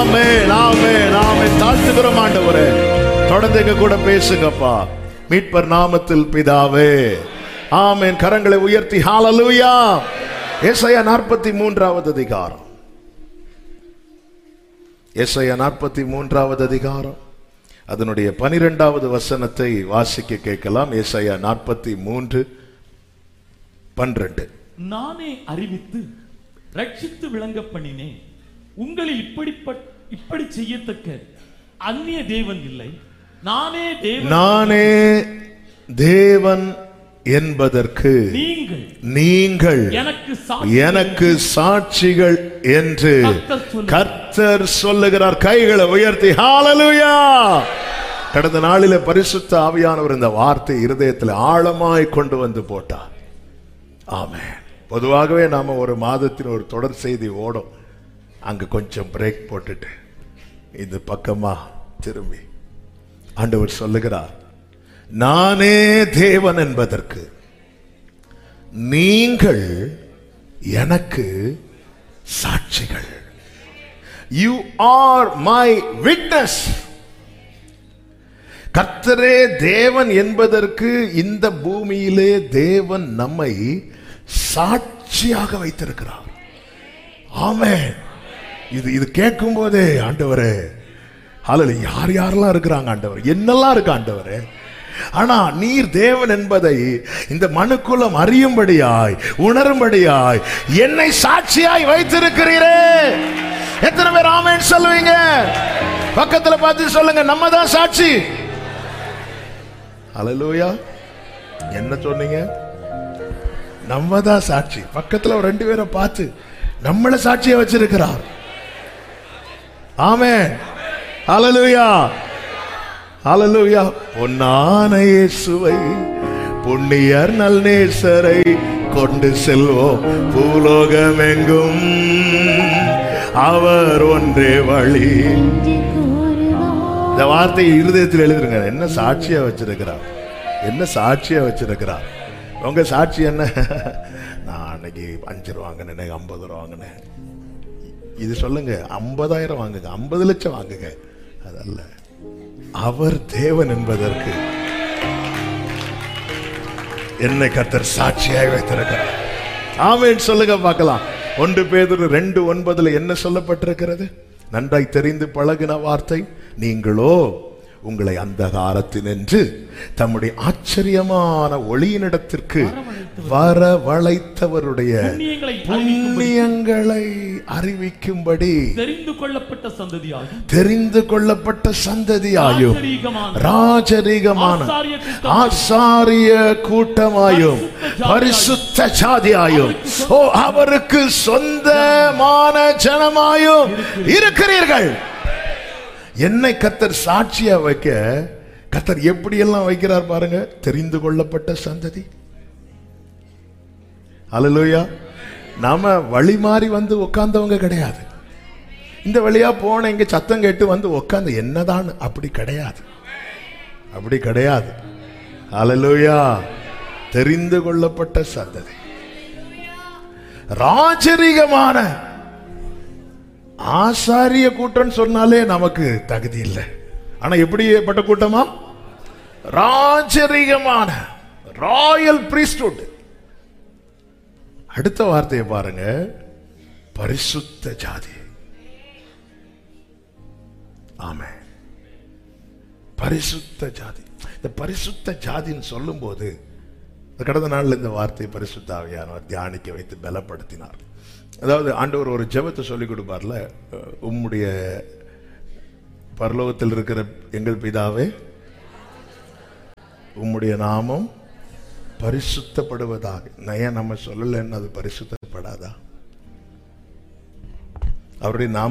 நாமே நாமே நாமே தாழ்த்துகிறோம் ஆண்டவரே தொடர்ந்து எங்க கூட பேசுங்கப்பா மீட்பர் நாமத்தில் பிதாவே ஆமென் கரங்களை உயர்த்தி ஹalleluya ஏசாயா நாற்பத்தி மூன்றாவது அதிகாரம் ஏசாயா நாற்பத்தி மூன்றாவது அதிகாரம் அதனுடைய பனிரெண்டாவது வசனத்தை வாசிக்க கேட்கலாம் ஏசாயா நாற்பத்தி மூன்று பன்னிரண்டு நானே அறிவித்து ரட்சித்து விளங்க பண்ணினேன் உங்களில் இப்படிப்பட் இப்படி செய்யத்தக்க அந்நிய தேவன் இல்லை நானே தேவன் நானே தேவன் என்பதற்கு நீங்கள் நீங்கள் எனக்கு சாட்சி எனக்கு சாட்சிகள் என்று கர்த்தர் சொல்லுகிறார். கர்த்தர் சொல்லுகிறார் கைகளை உயர்த்தி ஹalleluya கடந்த நாளிலே பரிசுத்த ஆவியானவர் இந்த வார்த்தை இருதயத்தில் ஆழமாய் கொண்டு வந்து போட்டார் ஆமென் பொதுவாகவே நாம ஒரு மாதத்தின் ஒரு தொடர் செய்தி ஓடும் அங்க கொஞ்சம் பிரேக் போட்டுட்டு இந்த பக்கமா திரும்பி ஆண்டவர் சொல்லுகிறார் நானே தேவன் என்பதற்கு நீங்கள் எனக்கு சாட்சிகள் யூ ஆர் மை விட்னஸ் கர்த்தரே தேவன் என்பதற்கு இந்த பூமியிலே தேவன் நம்மை சாட்சியாக வைத்திருக்கிறார் ஆமென் இது இது கேட்கும் போதே ஆண்டவரே ஹalleluya யார் யாரெல்லாம் இருக்கிறாங்க ஆண்டவர் என்னெல்லாம் இருக்கு ஆண்டவரே ஆனா நீர் தேவன் என்பதை இந்த மனுக்குலம் அறியும்படியாய் உணரும்படியாய் என்னை சாட்சியாய் வைத்திருக்கிறீரே எத்தனை பேர் ஆமென் சொல்லுவீங்க பக்கத்துல பார்த்து சொல்லுங்க நம்ம தான் சாட்சி ஹalleluya என்ன சொன்னீங்க நம்ம தான் சாட்சி பக்கத்துல ஒரு ரெண்டு பேரை பார்த்து நம்மள சாட்சியா வச்சிருக்கிறார் ஆமென் ஹalleluya ஹalleluya பொன்னான இயேசுவை புண்ணியர் நல்நேசரை கொண்டு செல்வோம் பூலோகமெங்கும் அவர் ஒன்றே வழி இந்த வார்த்தையை இருதயத்தில் எழுதுருங்க என்ன சாட்சியா வச்சிருக்கிறார் என்ன சாட்சியா வச்சிருக்கிறார் உங்க சாட்சி என்ன நான் அன்னைக்கு அஞ்சு ரூபா வாங்கினேன் இன்னைக்கு ஐம்பது ரூபா வாங்கினேன் இது சொல்லுங்க ஐம்பதாயிரம் வாங்குங்க ஐம்பது லட்சம் வாங்குங்க அதல்ல அவர் தேவன் என்பதற்கு என்னை கர்த்தர் சாட்சியாய் வைத்திருக்கிறார் ஆமென் சொல்லுங்க பார்க்கலாம் ஒன்று பேதுரு ரெண்டு ஒன்பதுல என்ன சொல்லப்பட்டிருக்கிறது நன்றாய் தெரிந்து பழகின வார்த்தை நீங்களோ உங்களை அந்தகாரத்தினின்று தம்முடைய ஆச்சரியமான ஒளியினிடத்திற்கு வரவழைத்தவருடைய புண்ணியங்களை புண்ணியங்களை அறிவிக்கும்படி தெரிந்து கொள்ளப்பட்ட சந்ததியாகும் தெரிந்து கொள்ளப்பட்ட சந்ததியாயும் ராஜரீகமான ராஜரீகமான ஆசாரிய கூட்டம் ஆசாரிய கூட்டமாயும் பரிசுத்த ஜாதியாயும் ஓ அவருக்கு சொந்தமான ஜனமாயும் இருக்கிறீர்கள் என்னை கத்தர் சாட்சியா வைக்க கத்தர் எப்படியெல்லாம் வைக்கிறார் பாருங்க தெரிந்து கொள்ளப்பட்ட சந்ததி அல்லேலூயா நாம வழி மாறி வந்து உட்கார்ந்தவங்க கிடையாது இந்த வழியா போன இங்க சத்தம் கேட்டு வந்து உட்கார்ந்து என்னதான் அப்படி கிடையாது அப்படி கிடையாது அல்லேலூயா தெரிந்து கொள்ளப்பட்ட சந்ததி ராஜரிகமான ஆசாரிய கூட்டம் சொன்னாலே நமக்கு தகுதி இல்லை ஆனா எப்படிப்பட்ட கூட்டமா ராஜரிகமான ராயல் priesthood அடுத்த வார்த்தையை பாருங்க பரிசுத்த ஜாதி ஆமே பரிசுத்த ஜாதி இந்த பரிசுத்த ஜாதின்னு சொல்லும்போது கடந்த நாள்ல இந்த வார்த்தை பரிசுத்த ஆவியானவர் தியானிக்க வைத்து பலப்படுத்தினார் அதாவது ஆண்டவர் ஒரு ஜெபத்தை சொல்லி கொடுப்பார்ல அஹ், உம்முடைய பரலோகத்தில் இருக்கிற எங்கள் பிதாவே உம்முடைய நாமம் பரிசுத்தப்படுவதாக நான் ஏன் நம்ம சொல்லலைன்னு அது பரிசுத்தப்படாதா அவருடைய நாமம்